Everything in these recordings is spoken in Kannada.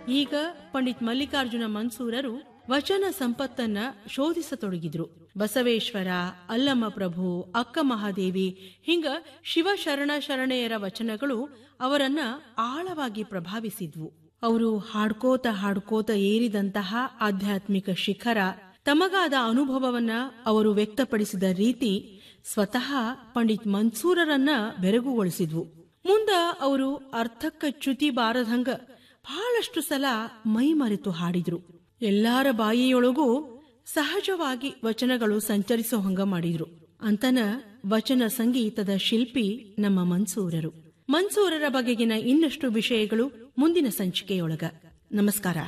ಈಗ ಪಂಡಿತ್ ಮಲ್ಲಿಕಾರ್ಜುನ ಮನ್ಸೂರರು ವಚನ ಸಂಪತ್ತನ್ನ ಶೋಧಿಸತೊಡಗಿದ್ರು ಬಸವೇಶ್ವರ ಅಲ್ಲಮ್ಮ ಪ್ರಭು ಅಕ್ಕ ಮಹಾದೇವಿ ಹಿಂಗ ಶಿವಶರಣ ಶರಣೆಯರ ವಚನಗಳು ಅವರನ್ನ ಆಳವಾಗಿ ಪ್ರಭಾವಿಸಿದ್ವು ಅವರು ಹಾಡ್ಕೋತ ಹಾಡ್ಕೋತ ಏರಿದಂತಹ ಆಧ್ಯಾತ್ಮಿಕ ಶಿಖರ ತಮಗಾದ ಅನುಭವವನ್ನ ಅವರು ವ್ಯಕ್ತಪಡಿಸಿದ ರೀತಿ ಸ್ವತಃ ಪಂಡಿತ್ ಮನ್ಸೂರರನ್ನ ಬೆರಗುಗೊಳಿಸಿದ್ವು ಮುಂದ ಅವರು ಅರ್ಥಕ್ಕ ಚ್ಯುತಿ ಬಾರದಂಗ ಬಹಳಷ್ಟು ಸಲ ಮೈ ಮರೆತು ಹಾಡಿದ್ರು ಎಲ್ಲಾರ ಬಾಯಿಯೊಳಗೂ ಸಹಜವಾಗಿ ವಚನಗಳು ಸಂಚರಿಸೋ ಹಂಗ ಮಾಡಿದ್ರು ಅಂತನ ವಚನ ಸಂಗೀತದ ಶಿಲ್ಪಿ ನಮ್ಮ ಮನ್ಸೂರರು ಮನ್ಸೂರರ ಬಗೆಗಿನ ಇನ್ನಷ್ಟು ವಿಷಯಗಳು ಮುಂದಿನ ಸಂಚಿಕೆಯೊಳಗ ನಮಸ್ಕಾರ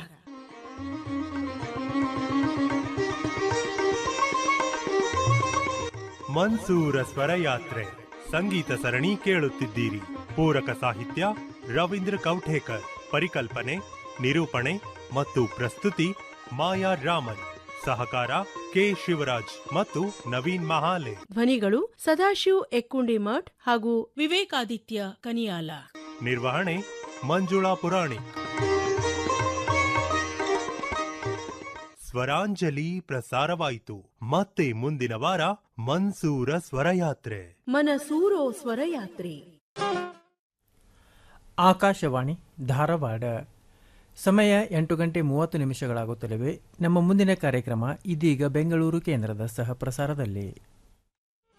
ಮನ್ಸೂರ ಸ್ವರಯಾತ್ರೆ ಸಂಗೀತ ಸರಣಿ ಕೇಳುತ್ತಿದ್ದೀರಿ ಪೂರಕ ಸಾಹಿತ್ಯ ರವೀಂದ್ರ ಕೌಠೇಕರ್ ಪರಿಕಲ್ಪನೆ ನಿರೂಪಣೆ ಮತ್ತು ಪ್ರಸ್ತುತಿ ಮಾಯಾ ರಾಮನ್ ಸಹಕಾರ ಕೆ ಶಿವರಾಜ್ ಮತ್ತು ನವೀನ್ ಮಹಾಲೆ ಧ್ವನಿಗಳು ಸದಾಶಿವ್ ಎಕ್ಕುಂಡಿ ಮಠ್ ಹಾಗೂ ವಿವೇಕಾದಿತ್ಯ ಕನಿಯಾಲ ನಿರ್ವಹಣೆ ಮಂಜುಳಾ ಪುರಾಣಿಕ್ ಸ್ವರಾಂಜಲಿ ಪ್ರಸಾರವಾಯಿತು ಮತ್ತೆ ಮುಂದಿನ ವಾರ ಮನ್ಸೂರ ಸ್ವರಯಾತ್ರೆ ಮನಸೂರೋ ಸ್ವರಯಾತ್ರೆ ಆಕಾಶವಾಣಿ ಧಾರವಾಡ ಸಮಯ ಎಂಟು ಗಂಟೆ ಮೂವತ್ತು ನಿಮಿಷಗಳಾಗುತ್ತಲಿವೆ ನಮ್ಮ ಮುಂದಿನ ಕಾರ್ಯಕ್ರಮ ಇದೀಗ ಬೆಂಗಳೂರು ಕೇಂದ್ರದ ಸಹ ಪ್ರಸಾರದಲ್ಲಿ